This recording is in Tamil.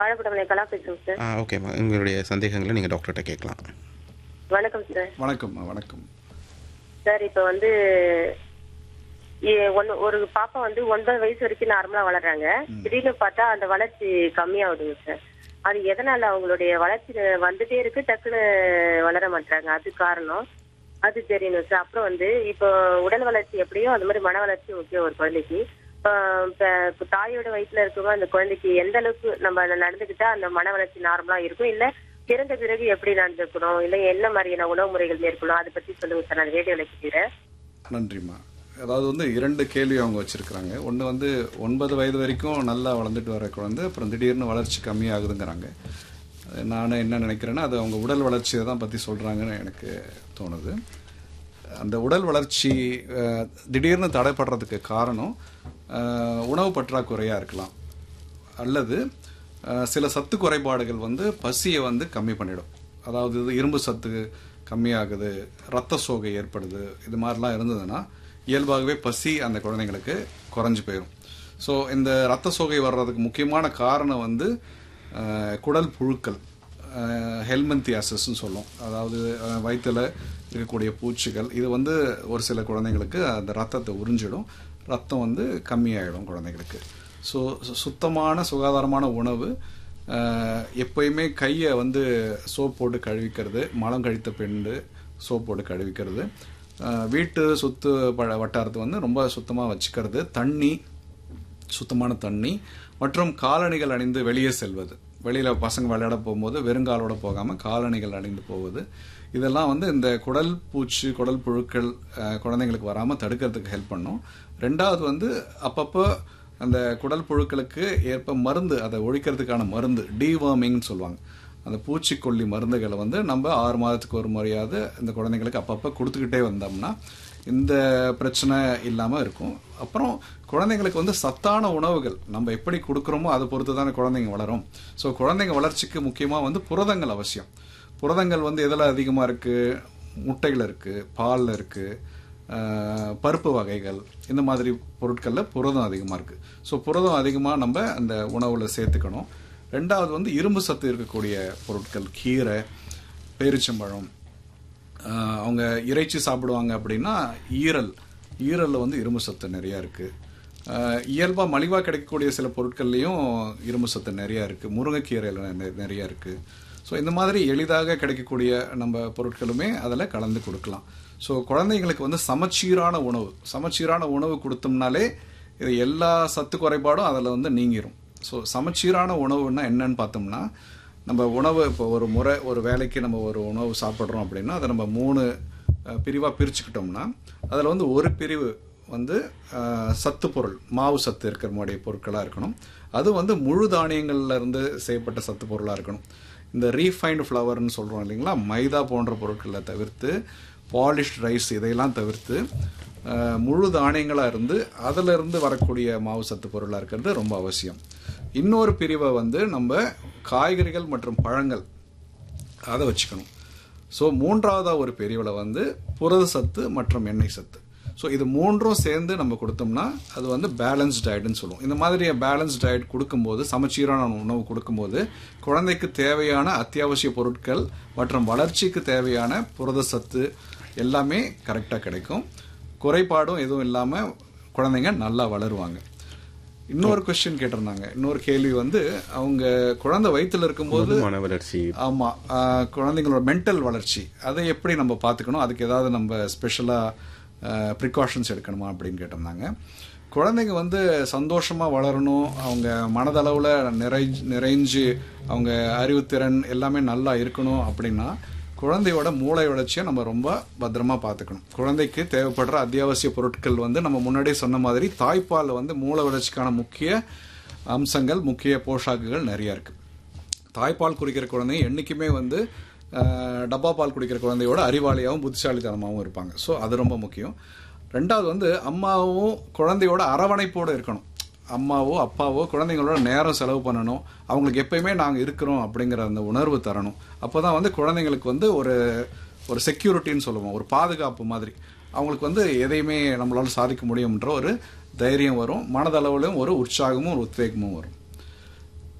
வாழைப்படமலை கலா பேசுங்க சார் ஆ ஓகேம்மா உங்களுடைய சந்தேகங்களை நீங்கள் டாக்டர்கிட்ட கேட்கலாம் வணக்கம் சார் வணக்கம்மா வணக்கம் சார் இப்போ வந்து இ- ஒன்னு ஒரு பாப்பா வந்து ஒன்பது வயசு வரைக்கும் நார்மலா வளர்றாங்க திடீர்னு பார்த்தா அந்த வளர்ச்சி கம்மியாகுதுங்க சார் அது எதனால அவங்களுடைய வளர்ச்சி வந்துட்டே இருக்கு டக்குன்னு வளர மாட்டாங்க அது காரணம் அது தெரியணும் சார் அப்புறம் வந்து இப்போ உடல் வளர்ச்சி எப்படியோ அது மாதிரி மன வளர்ச்சி முக்கியம் ஒரு குழந்தைக்கு இப்போ இப்ப- இப்ப தாயோட வயிற்றுல இருக்கவங்க அந்த குழந்தைக்கு எந்த அளவுக்கு நம்ம நடந்துக்கிட்டா அந்த மன வளர்ச்சி நார்மலா இருக்கும் இல்ல பிறந்த பிறகு எப்படி நடந்துக்கணும் இல்ல என்ன மாதிரியான உணவு முறைகள் மேற்கொள்ளும் அதை பத்தி சொல்லுங்க சார் நான் ரேடியோல கேட்கிறேன் நன்றிம்மா அதாவது வந்து இரண்டு கேள்வி அவங்க வச்சிருக்கிறாங்க ஒன்று வந்து ஒன்பது வயது வரைக்கும் நல்லா வளர்ந்துட்டு வர குழந்தை அப்புறம் திடீர்னு வளர்ச்சி கம்மியாகுதுங்கிறாங்க நான் என்ன நினைக்கிறேன்னா அது அவங்க உடல் வளர்ச்சியை தான் பற்றி சொல்கிறாங்கன்னு எனக்கு தோணுது அந்த உடல் வளர்ச்சி அஹ், திடீர்னு தடைப்படுறதுக்கு காரணம் அஹ், உணவு பற்றாக்குறையாக இருக்கலாம் அல்லது அஹ், சில சத்து குறைபாடுகள் வந்து பசியை வந்து கம்மி பண்ணிடும் அதாவது இது இரும்பு சத்து கம்மியாகுது ரத்த சோகை ஏற்படுது இது மாதிரிலாம் இருந்ததுன்னா இயல்பாகவே பசி அந்த குழந்தைங்களுக்கு குறைஞ்சு போயிடும் ஸோ இந்த ரத்த சோகை வர்றதுக்கு முக்கியமான காரணம் வந்து அஹ், குடல் புழுக்கள் ஹெல்மந்தியாசஸ்ன்னு சொல்லும் அதாவது அஹ், வயித்துல இருக்கக்கூடிய பூச்சிகள் இது வந்து ஒரு சில குழந்தைங்களுக்கு அந்த ரத்தத்தை உறிஞ்சிடும் ரத்தம் வந்து கம்மியாயிடும் குழந்தைங்களுக்கு ஸோ சுத்தமான சுகாதாரமான உணவு அஹ், எப்பயுமே கையை வந்து சோப் போட்டு கழுவிக்கிறது மலம் கழித்த பிண்டு சோப் போட்டு கழுவிக்கிறது அஹ், வீட்டு சுத்து ப- வட்டாரத்தை வந்து ரொம்ப சுத்தமாக வச்சுக்கிறது தண்ணி சுத்தமான தண்ணி மற்றும் காலணிகள் அணிந்து வெளியே செல்வது வெளியில் பசங்க விளையாட போகும்போது வெறுங்காலோட போகாமல் காலணிகள் அணிந்து போவது இதெல்லாம் வந்து இந்த குடல் பூச்சி குடல் புழுக்கள் அஹ், குழந்தைங்களுக்கு வராமல் தடுக்கிறதுக்கு ஹெல்ப் பண்ணும் ரெண்டாவது வந்து அப்பப்போ அந்த குடல் புழுக்களுக்கு ஏற்ப மருந்து அதை ஒழிக்கிறதுக்கான மருந்து டீவார்மிங்னு சொல்லுவாங்க அந்த பூச்சிக்கொல்லி மருந்துகளை வந்து நம்ம ஆறு மாதத்துக்கு ஒரு முறையாவது இந்த குழந்தைங்களுக்கு அப்பப்போ கொடுத்துக்கிட்டே வந்தோம்னா இந்த பிரச்சனை இல்லாமல் இருக்கும் அப்புறம் குழந்தைங்களுக்கு வந்து சத்தான உணவுகள் நம்ம எப்படி கொடுக்குறோமோ அதை பொறுத்து தானே குழந்தைங்க வளரும் ஸோ குழந்தைங்க வளர்ச்சிக்கு முக்கியமாக வந்து புரதங்கள் அவசியம் புரதங்கள் வந்து எதில் அதிகமாக இருக்குது முட்டையில் இருக்குது பாலில் இருக்குது ஆஹ் பருப்பு வகைகள் இந்த மாதிரி பொருட்களில் புரதம் அதிகமாக இருக்குது ஸோ புரதம் அதிகமாக நம்ம அந்த உணவில் சேர்த்துக்கணும் ரெண்டாவது வந்து இரும்பு சத்து இருக்கக்கூடிய பொருட்கள் கீரை பேரிச்சம்பழம் ஆஹ் அவங்க இறைச்சி சாப்பிடுவாங்க அப்படின்னா ஈரல் ஈரலில் வந்து இரும்பு சத்து நிறையா இருக்குது இயல்பாக மலிவாக கிடைக்கக்கூடிய சில பொருட்கள்லையும் இரும்பு சத்து நிறையா இருக்குது முருங்கைக்கீரையில் நெ- நிறையா இருக்குது ஸோ இந்த மாதிரி எளிதாக கிடைக்கக்கூடிய நம்ம பொருட்களுமே அதில் கலந்து கொடுக்கலாம் ஸோ குழந்தைங்களுக்கு வந்து சமச்சீரான உணவு சமச்சீரான உணவு கொடுத்தோம்னாலே இது எல்லா சத்து குறைபாடும் அதில் வந்து நீங்கிரும் ஸோ சமச்சீரான உணவுன்னா என்னன்னு பார்த்தோம்னா நம்ம உணவு இப்போ ஒரு முறை ஒரு வேலைக்கு நம்ம ஒரு உணவு சாப்பிட்றோம் அப்படின்னா அதை நம்ம மூணு பிரிவாக பிரிச்சுக்கிட்டோம்னா அதில் வந்து ஒரு பிரிவு வந்து அஹ், சத்து பொருள் மாவு சத்து இருக்கிற மாதிரி பொருட்களாக இருக்கணும் அது வந்து முழு தானியங்கள்ல இருந்து செய்யப்பட்ட சத்து பொருளாக இருக்கணும் இந்த ரீஃபைன்டு ஃப்ளவர்னு சொல்கிறோம் இல்லைங்களா மைதா போன்ற பொருட்களை தவிர்த்து பாலிஷ்ட் ரைஸ் இதையெல்லாம் தவிர்த்து அஹ், முழு தானியங்களாக இருந்து அதில் இருந்து வரக்கூடிய மாவு சத்து பொருளாக இருக்கிறது ரொம்ப அவசியம் இன்னொரு பிரிவை வந்து நம்ம காய்கறிகள் மற்றும் பழங்கள் அதை வச்சுக்கணும் ஸோ மூன்றாவதாக ஒரு பிரிவில் வந்து புரத சத்து மற்றும் எண்ணெய் சத்து ஸோ இது மூன்றும் சேர்ந்து நம்ம கொடுத்தோம்னா அது வந்து பேலன்ஸ் டயட்னு சொல்லுவோம் இந்த மாதிரி பேலன்ஸ் டயட் கொடுக்கும்போது சமச்சீரான உணவு கொடுக்கும்போது குழந்தைக்கு தேவையான அத்தியாவசிய பொருட்கள் மற்றும் வளர்ச்சிக்கு தேவையான புரத சத்து எல்லாமே கரெக்டாக கிடைக்கும் குறைபாடும் எதுவும் இல்லாமல் குழந்தைங்க நல்லா வளருவாங்க இன்னொரு கொஸ்டின் கேட்டிருந்தாங்க இன்னொரு கேள்வி வந்து அவங்க குழந்தை வயித்துல இருக்கும்போது மன வளர்ச்சி ஆமா ஆஹ், குழந்தைங்களோட மென்டல் வளர்ச்சி அதை எப்படி நம்ம பார்த்துக்கணும் அதுக்கு ஏதாவது நம்ம ஸ்பெஷலா ப்ரிகாஷன்ஸ் எடுக்கணுமா அப்படின்னு கேட்டிருந்தாங்க குழந்தைங்க வந்து சந்தோஷமா வளரணும் அவங்க மனதளவுல நிறை நிறைஞ்சு அவங்க அறிவுத்திறன் எல்லாமே நல்லா இருக்கணும் அப்படின்னா குழந்தையோட மூளை வளர்ச்சியை நம்ம ரொம்ப பத்திரமா பார்த்துக்கணும் குழந்தைக்கு தேவைப்படுற அத்தியாவசிய பொருட்கள் வந்து நம்ம முன்னாடியே சொன்ன மாதிரி தாய்ப்பால் வந்து மூளை வளர்ச்சிக்கான முக்கிய அம்சங்கள் முக்கிய போஷாக்குகள் நிறைய இருக்கு தாய்ப்பால் குடிக்கிற குழந்தை என்றைக்குமே வந்து அஹ், டப்பா பால் குடிக்கிற குழந்தையோட அறிவாளியாகவும் புத்திசாலித்தனமாகவும் இருப்பாங்க ஸோ அது ரொம்ப முக்கியம் ரெண்டாவது வந்து அம்மாவும் குழந்தையோட அரவணைப்போடு இருக்கணும் அம்மாவோ அப்பாவோ குழந்தைங்களோட நேரம் செலவு பண்ணணும் அவங்களுக்கு எப்பயுமே நாங்கள் இருக்கிறோம் அப்படிங்கிற அந்த உணர்வு தரணும் அப்போ தான் வந்து குழந்தைங்களுக்கு வந்து ஒரு ஒரு செக்யூரிட்டின்னு சொல்லுவோம் ஒரு பாதுகாப்பு மாதிரி அவங்களுக்கு வந்து எதையுமே நம்மளால சாதிக்க முடியும்ன்ற ஒரு தைரியம் வரும் மனதளவுலையும் ஒரு உற்சாகமும் ஒரு உத்வேகமும் வரும்